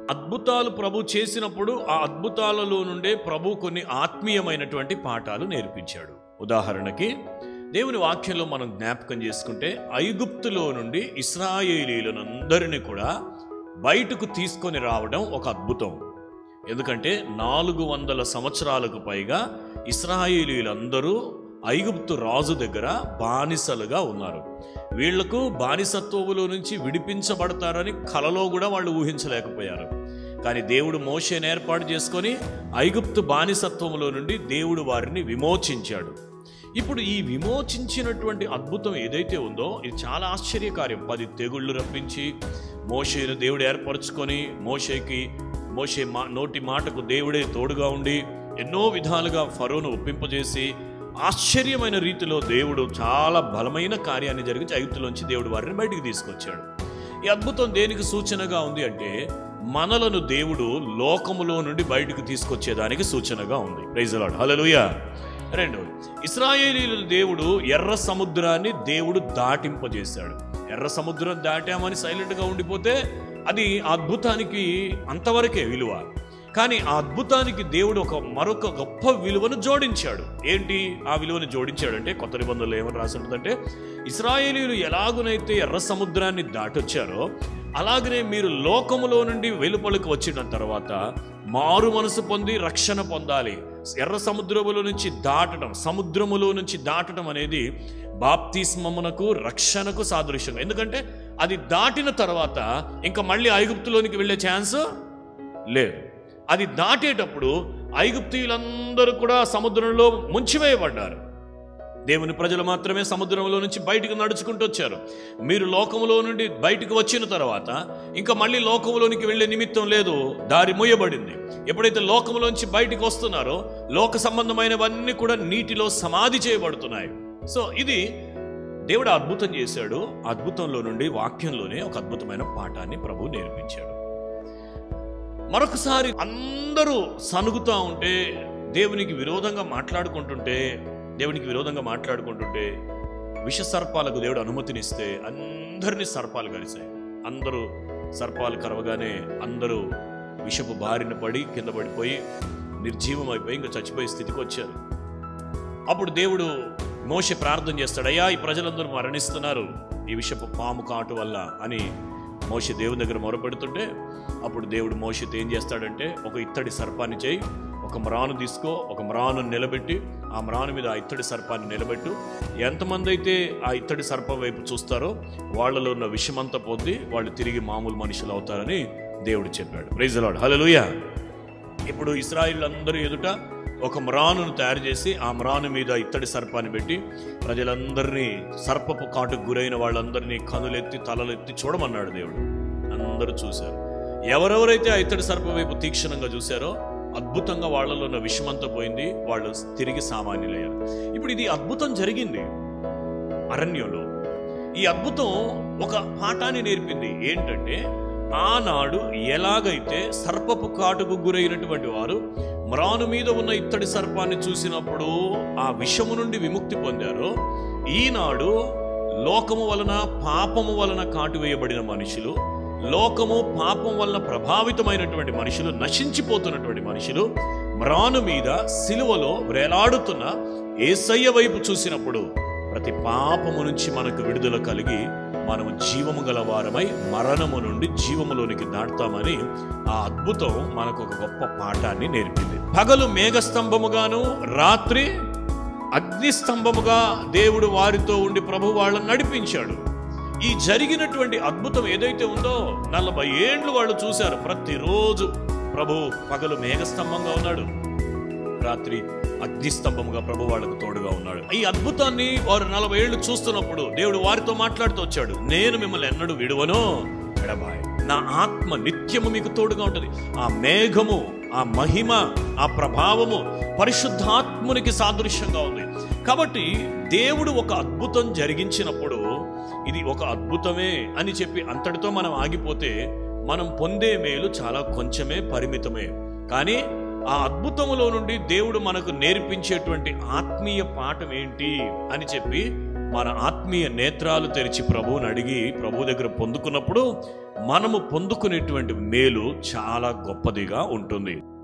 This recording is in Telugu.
అద్భుతాలు ప్రభు చేసినప్పుడు ఆ అద్భుతాలలో నుండే ప్రభు కొన్ని ఆత్మీయమైనటువంటి పాఠాలు నేర్పించాడు ఉదాహరణకి దేవుని వాక్యంలో మనం జ్ఞాపకం చేసుకుంటే ఐగుప్తులో నుండి ఇస్రాయేలీలందరినీ కూడా బయటకు తీసుకొని రావడం ఒక అద్భుతం ఎందుకంటే నాలుగు వందల సంవత్సరాలకు పైగా ఇస్రాయేలీలందరూ ఐగుప్తు రాజు దగ్గర బానిసలుగా ఉన్నారు వీళ్లకు బానిసత్వములో నుంచి విడిపించబడతారని కలలో కూడా వాళ్ళు ఊహించలేకపోయారు కానీ దేవుడు మోషేని ఏర్పాటు చేసుకొని ఐగుప్తు బానిసత్వములో నుండి దేవుడు వారిని విమోచించాడు ఇప్పుడు ఈ విమోచించినటువంటి అద్భుతం ఏదైతే ఉందో ఇది చాలా ఆశ్చర్యకార్యం పది తెగుళ్ళు రప్పించి మోషేను దేవుడు ఏర్పరచుకొని మోషేకి మోషే మా నోటి మాటకు దేవుడే తోడుగా ఉండి ఎన్నో విధాలుగా ఫరోను ఒప్పింపజేసి ఆశ్చర్యమైన రీతిలో దేవుడు చాలా బలమైన కార్యాన్ని జరిగించి ఐగుప్తులోంచి దేవుడు వారిని బయటికి తీసుకొచ్చాడు ఈ అద్భుతం దేనికి సూచనగా ఉంది అంటే మనలను దేవుడు లోకములో నుండి బయటకు తీసుకొచ్చేదానికి సూచనగా ఉంది ప్రైజ్ లాడ్ హల్లెలూయా రెండవది ఇస్రాయేలీల దేవుడు ఎర్ర సముద్రాన్ని దేవుడు దాటింపజేశాడు ఎర్ర సముద్రం దాటామని సైలెంట్గా ఉండిపోతే అది ఆ అద్భుతానికి అంతవరకే విలువ కానీ ఆ అద్భుతానికి దేవుడు ఒక మరొక గొప్ప విలువను జోడించాడు ఏంటి ఆ విలువను జోడించాడంటే కొత్త నిబంధనలు ఏమని రాసి ఉంటుందంటే ఇస్రాయేలీలు ఎలాగునైతే ఎర్ర సముద్రాన్ని దాటొచ్చారో అలాగనే మీరు లోకములో నుండి వెలుపలకు వచ్చిన తర్వాత మారు మనసు పొంది రక్షణ పొందాలి ఎర్ర సముద్రములో నుంచి దాటడం సముద్రములో నుంచి దాటడం అనేది బాప్తిస్మమునకు రక్షణకు సాదృశ్యం ఎందుకంటే అది దాటిన తర్వాత ఇంకా మళ్ళీ ఐగుప్తులోనికి వెళ్ళే ఛాన్స్ లేదు అది దాటేటప్పుడు ఐగుప్తీయులందరూ కూడా సముద్రంలో ముంచివేయబడ్డారు దేవుని ప్రజలు మాత్రమే సముద్రంలో నుంచి బయటకు నడుచుకుంటూ వచ్చారు మీరు లోకములో నుండి బయటకు వచ్చిన తర్వాత ఇంకా మళ్ళీ లోకములోనికి వెళ్ళే నిమిత్తం లేదు దారి మూయబడింది ఎప్పుడైతే లోకములోంచి బయటకు వస్తున్నారో లోక సంబంధమైనవన్నీ కూడా నీటిలో సమాధి చేయబడుతున్నాయి సో ఇది దేవుడు అద్భుతం చేశాడు ఆ అద్భుతంలో నుండి వాక్యంలోనే ఒక అద్భుతమైన పాఠాన్ని ప్రభు నేర్పించాడు మరొకసారి అందరూ సనుగుతూ ఉంటే దేవునికి విరోధంగా మాట్లాడుకుంటుంటే దేవునికి విరోధంగా మాట్లాడుకుంటుంటే విష సర్పాలకు దేవుడు అనుమతినిస్తే అందరినీ సర్పాలు కలిశాయి అందరూ సర్పాలు కరవగానే అందరూ విషపు బారిన పడి కింద పడిపోయి నిర్జీవం అయిపోయి ఇంకా చచ్చిపోయే స్థితికి వచ్చారు అప్పుడు దేవుడు మోషే ప్రార్థన చేస్తాడు అయ్యా ఈ ప్రజలందరూ మరణిస్తున్నారు ఈ విషపు పాము కాటు వల్ల అని మోషే దేవుని దగ్గర మొరపెడుతుంటే అప్పుడు దేవుడు మోషతో ఏం చేస్తాడంటే ఒక ఇత్తడి సర్పాన్ని చేయి ఒక మ్రాను తీసుకో ఒక మ్రాను నిలబెట్టి ఆ మ్రాను మీద ఆ ఇత్తడి సర్పాన్ని నిలబెట్టు ఎంతమంది అయితే ఆ ఇత్తడి సర్పం వైపు చూస్తారో వాళ్ళలో ఉన్న విషమంతా పొంది వాళ్ళు తిరిగి మామూలు మనుషులు అవుతారని దేవుడు చెప్పాడు ప్రైజ్ లాడ్ హల్లెలూయా ఇప్పుడు ఇస్రాయిల్ అందరూ ఎదుట ఒక మ్రానును తయారు చేసి ఆ మ్రాను మీద ఇత్తడి సర్పాన్ని పెట్టి ప్రజలందరినీ సర్పపు కాటుకు గురైన వాళ్ళందరినీ కనులెత్తి తలలెత్తి చూడమన్నాడు దేవుడు అందరూ చూశారు ఎవరెవరైతే ఆ ఇత్తడి సర్పం వైపు తీక్షణంగా చూశారో అద్భుతంగా వాళ్ళలో ఉన్న విషమంతా పోయింది వాళ్ళు తిరిగి సామాన్యులయ్యారు ఇప్పుడు ఇది అద్భుతం జరిగింది అరణ్యంలో ఈ అద్భుతం ఒక పాఠాన్ని నేర్పింది ఏంటంటే ఆనాడు ఎలాగైతే సర్పపు కాటుకు గురైనటువంటి వారు మ్రాను మీద ఉన్న ఇత్తడి సర్పాన్ని చూసినప్పుడు ఆ విషము నుండి విముక్తి పొందారో ఈనాడు లోకము వలన పాపము వలన కాటువేయబడిన మనుషులు లోకము పాపం వలన ప్రభావితమైనటువంటి మనుషులు నశించిపోతున్నటువంటి మనుషులు మ్రాను మీద సిలువలో వేలాడుతున్న ఏసయ్య వైపు చూసినప్పుడు ప్రతి పాపము నుంచి మనకు విడుదల కలిగి మనము జీవము గల వారమై మరణము నుండి జీవములోనికి దాటుతామని ఆ అద్భుతం మనకు ఒక గొప్ప పాఠాన్ని నేర్పింది పగలు మేఘస్తంభముగాను రాత్రి అగ్నిస్తంభముగా దేవుడు వారితో ఉండి ప్రభు వాళ్ళని నడిపించాడు ఈ జరిగినటువంటి అద్భుతం ఏదైతే ఉందో నలభై ఏండ్లు వాళ్ళు చూశారు ప్రతిరోజు ప్రభు పగలు మేఘస్తంభంగా ఉన్నాడు రాత్రి అగ్నిస్తంభముగా ప్రభు వాళ్ళకు తోడుగా ఉన్నాడు ఈ అద్భుతాన్ని వారు నలభై ఏళ్ళు చూస్తున్నప్పుడు దేవుడు వారితో మాట్లాడుతూ వచ్చాడు నేను మిమ్మల్ని ఎన్నడూ విడువను ఎడబాయ్ నా ఆత్మ నిత్యము మీకు తోడుగా ఉంటుంది ఆ మేఘము ఆ మహిమ ఆ ప్రభావము పరిశుద్ధాత్మునికి సాదృశ్యంగా ఉంది కాబట్టి దేవుడు ఒక అద్భుతం జరిగించినప్పుడు ఇది ఒక అద్భుతమే అని చెప్పి అంతటితో మనం ఆగిపోతే మనం పొందే మేలు చాలా కొంచెమే పరిమితమే కానీ ఆ అద్భుతములో నుండి దేవుడు మనకు నేర్పించేటువంటి ఆత్మీయ పాఠం ఏంటి అని చెప్పి మన ఆత్మీయ నేత్రాలు తెరిచి ప్రభువుని అడిగి ప్రభు దగ్గర పొందుకున్నప్పుడు మనము పొందుకునేటువంటి మేలు చాలా గొప్పదిగా ఉంటుంది